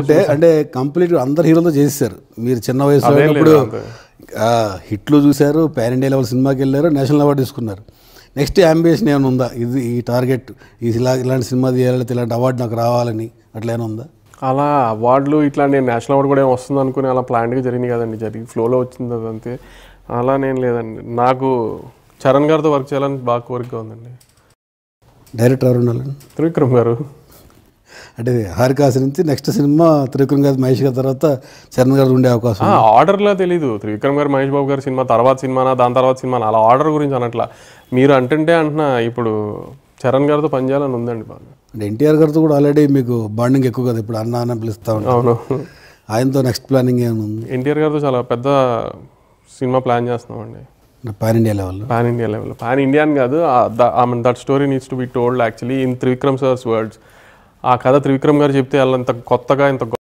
అంటే అంటే కంప్లీట్ అందరు హీరోలతో చేసేసారు మీరు చిన్న వయసులో అదేం లేదు, ఉన్నప్పుడు అంతే. ఆ, హిట్లు చూశారు పాన్ ఇండియా లెవెల్ సినిమాకి వెళ్ళారు నేషనల్ అవార్డు తీసుకున్నారు నెక్స్ట్ అంబిషన్ ఏమైనా ఉందా ఇది ఈ టార్గెట్ ఇది ఇలా ఇలాంటి సినిమా తీయాలి ఇలాంటి అవార్డు నాకు రావాలని అట్లా ఏమైనా ఉందా అలా అవార్డులు ఇట్లా నేను నేషనల్ అవార్డు కూడా ఏం వస్తుంది అనుకుని అలా ప్లాన్గా జరిగింది కదండి జరిగి ఫ్లోలో వచ్చింది అది అంతే అలా నేను లేదండి నాకు చరణ్ గారితో వర్క్ చేయాలని బాగా కోరిక ఉందండి డైరెక్టర్ ఎవరు ఉండాలని త్రివిక్రమ్ గారు అంటే హారికాస్ నుంచి నెక్స్ట్ సినిమా త్రివిక్రమ్ గారి మహేష్ గారి తర్వాత చరణ్ గారు ఉండే అవకాశం ఆ, ఆర్డర్లో తెలీదు త్రివిక్రమ్ గారు మహేష్ బాబు గారి సినిమా తర్వాత సినిమానా దాని తర్వాత సినిమానా అలా ఆర్డర్ గురించి అనట్లా మీరు అంటుంటే అంటున్నా ఇప్పుడు చరణ్ గారితో పనిచేయాలని ఉందండి బాగా అంటే ఎన్టీఆర్ గారితో కూడా ఆల్రెడీ మీకు బాండింగ్ ఎక్కువ కదా ఇప్పుడు అన్న అన్న పిలుస్తా ఉంటాం అవును ఆయనతో నెక్స్ట్ ప్లానింగ్ ఏమైనా ఉంది ఎన్టీఆర్ గారితో చాలా పెద్ద సినిమా ప్లాన్ చేస్తున్నామండి పాన్ ఇండియా లెవెల్లో pan India level pan Indian కాదు I mean that story needs to be told actually in Trivikram sir's words ఆ కథ త్రివిక్రమ్ గారు చెప్తే వాళ్ళంత కొత్తగా ఇంత